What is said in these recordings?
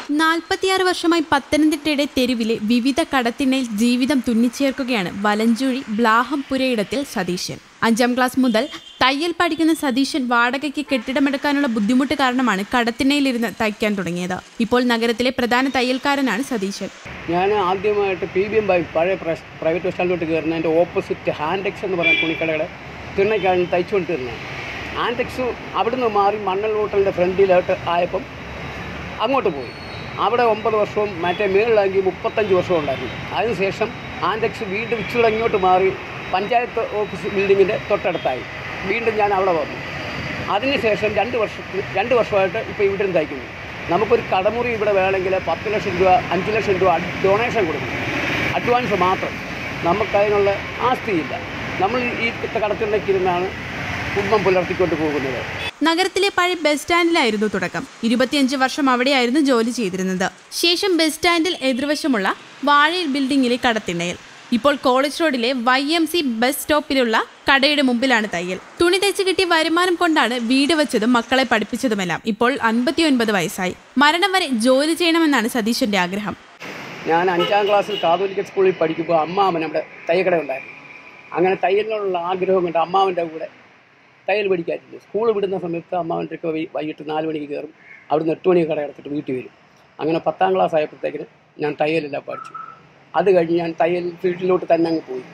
നാൽപ്പത്തിയാറ് വർഷമായി പത്തനംതിട്ടയുടെ തെരുവിലെ വിവിധ കടത്തിണ്ണയിൽ ജീവിതം തുന്നിച്ചേർക്കുകയാണ് വലഞ്ചുഴി ബ്ലാഹം പുരയിടത്തിൽ സതീശൻ അഞ്ചാം ക്ലാസ് മുതൽ തയ്യൽ പഠിക്കുന്ന സതീശൻ വാടകയ്ക്ക് കെട്ടിടമെടുക്കാനുള്ള ബുദ്ധിമുട്ട് കാരണമാണ് കടത്തിണ്ണയിലിരുന്ന് തയ്ക്കാൻ തുടങ്ങിയത് ഇപ്പോൾ നഗരത്തിലെ പ്രധാന തയ്യൽക്കാരനാണ് സതീശൻ ഞാൻ ആദ്യമായിട്ട് പി ബി എം ബൈ പഴയ പ്രസ് പ്രൈവറ്റ് ബസ് സ്റ്റാൻഡിലോട്ട് കയറുന്നതിൻ്റെ ഓപ്പോസിറ്റ് ഹാൻഡെക്സ് എന്ന് പറയുന്ന തുണിക്കടയുടെ തിണ്ണയ്ക്കാണ് തയ്ച്ചുകൊണ്ടിരുന്നത് ഹാൻഡെക്സ് അവിടുന്ന് മാറി മണ്ണൽ ഹോട്ടലിൻ്റെ ഫ്രണ്ടിലോട്ട് ആയപ്പം അങ്ങോട്ട് പോയി അവിടെ ഒമ്പത് വർഷവും മറ്റേ മേളിലാണെങ്കിൽ മുപ്പത്തഞ്ച് വർഷവും ഉണ്ടായിരുന്നു അതിനുശേഷം ആൻഡെക്സ് വീണ്ടും ഇച്ചിരി ഇങ്ങോട്ട് മാറി പഞ്ചായത്ത് ഓഫീസ് ബിൽഡിങ്ങിൻ്റെ തൊട്ടടുത്തായി വീണ്ടും ഞാൻ അവിടെ വന്നു അതിനുശേഷം രണ്ട് വർഷത്തിൽ രണ്ട് വർഷമായിട്ട് ഇപ്പോൾ ഇവിടെ നിന്ന് തയ്ക്കുന്നു നമുക്കൊരു കടമുറി ഇവിടെ വേണമെങ്കിൽ പത്ത് ലക്ഷം രൂപ അഞ്ച് ലക്ഷം രൂപ ഡൊണേഷൻ കൊടുക്കും അഡ്വാൻസ് മാത്രം നമുക്കതിനുള്ള ആസ്തിയില്ല നമ്മൾ ഈ കടത്തിണ്ടക്കിരുന്നാണ് കുടുംബം പുലർത്തിക്കൊണ്ട് പോകുന്നത് നഗരത്തിലെ പഴയ ബസ് സ്റ്റാൻഡിലായിരുന്നു തുടക്കം ഇരുപത്തിയഞ്ച് വർഷം അവിടെയായിരുന്നു ജോലി ചെയ്തിരുന്നത് ശേഷം ബസ് സ്റ്റാൻഡിൽ എതിർവശമുള്ള വാഴയിൽ ബിൽഡിംഗിലെ കടത്തിണ്ണയിൽ ഇപ്പോൾ കോളേജ് റോഡിലെ വൈ എം സി ബസ് സ്റ്റോപ്പിലുള്ള കടയുടെ മുമ്പിലാണ് തയ്യൽ തുണി തയ്ച്ച് കിട്ടിയ വരുമാനം കൊണ്ടാണ് വീട് വെച്ചതും മക്കളെ പഠിപ്പിച്ചതുമെല്ലാം ഇപ്പോൾ അൻപത്തിയൊൻപത് വയസ്സായി മരണം വരെ ജോലി ചെയ്യണമെന്നാണ് സതീശന്റെ ആഗ്രഹം ഞാൻ അഞ്ചാം ക്ലാസ്സിൽ കാതോലിക്ക സ്കൂളിൽ പഠിക്കുമ്പോൾ അമ്മാവൻ അവിടെ തയ്യക്കട ഉണ്ടായിരുന്നു അങ്ങനെ തയ്യലിനുള്ള ആഗ്രഹം കൊണ്ട് അമ്മാവൻ്റെ കൂടെ തയ്യൽ പഠിക്കാറ്റില്ല സ്കൂൾ വിടുന്ന സമയത്ത് അമ്മാവൻ്റെ ഒക്കെ വൈ- വൈകിട്ട് നാല് മണിക്ക് കയറും അവിടുന്ന് എട്ട് മണിക്ക് കട അടച്ചിട്ട് വീട്ടിൽ വരും അങ്ങനെ പത്താം ക്ലാസ് ആയപ്പോഴത്തേക്കിന് ഞാൻ തയ്യലെല്ലാം പഠിച്ചു അത് കഴിഞ്ഞ് ഞാൻ തയ്യൽ ഫീൽഡിലോട്ട് തന്നെ അങ്ങ് പോയി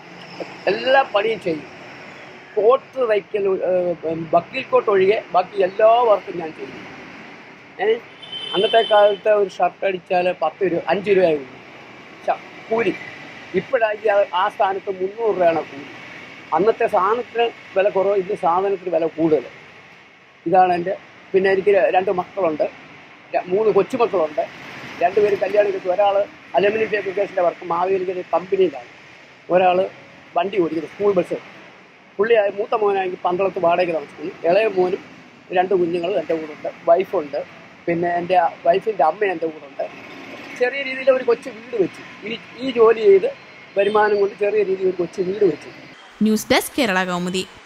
എല്ലാ പണിയും ചെയ്യും കോട്ട് തയ്ക്കൽ ഏഹ്, വക്കീൽ കോട്ട് ഒഴികെ ബാക്കി എല്ലാ വർക്കും ഞാൻ ചെയ്യും ഏ അന്നത്തെ കാലത്ത് ഒരു ഷർട്ട് അടിച്ചാൽ പത്ത് രൂപ അഞ്ച് രൂപയായി ശ- കൂലി ഇപ്പോഴായി ആ സ്ഥാനത്ത് മുന്നൂറ് രൂപയാണ് കൂലി അന്നത്തെ സാധനത്തിന് വില കുറവ് ഇന്ന് സാധനത്തിന് വില കൂടുതൽ ഇതാണ് എൻ്റെ പിന്നെ എനിക്ക് രണ്ട് മക്കളുണ്ട് ര- മൂന്ന് കൊച്ചുമക്കളുണ്ട് രണ്ടുപേര് കല്യാണം കഴിച്ചു ഒരാൾ അലുമിനിയം ഫാബ്രിക്കേഷൻ്റെ വർക്ക് മാവേലിക്കര കമ്പനിയിലാണ് ഒരാൾ വണ്ടി ഓടിക്കുന്നത് സ്കൂൾ ബസ് പുള്ളിയായ മൂത്ത മോനാണെങ്കിൽ പന്തളത്ത് വാടകയ്ക്ക് താമസിക്കുന്നു ഇളയ മോനും രണ്ട് കുഞ്ഞുങ്ങളും എൻ്റെ കൂടെ ഉണ്ട് വൈഫുണ്ട് പിന്നെ എൻ്റെ വൈഫിൻ്റെ അമ്മ എൻ്റെ കൂടെ ഉണ്ട് ചെറിയ രീതിയിൽ ഒരു കൊച്ചു വീട് വെച്ചു ഈ ഈ ജോലി ചെയ്ത് വരുമാനം കൊണ്ട് ചെറിയ രീതിയിൽ ഒരു കൊച്ചു വീട് വെച്ചു ന്യൂസ് ഡെസ്ക് കേരള കൗമുദി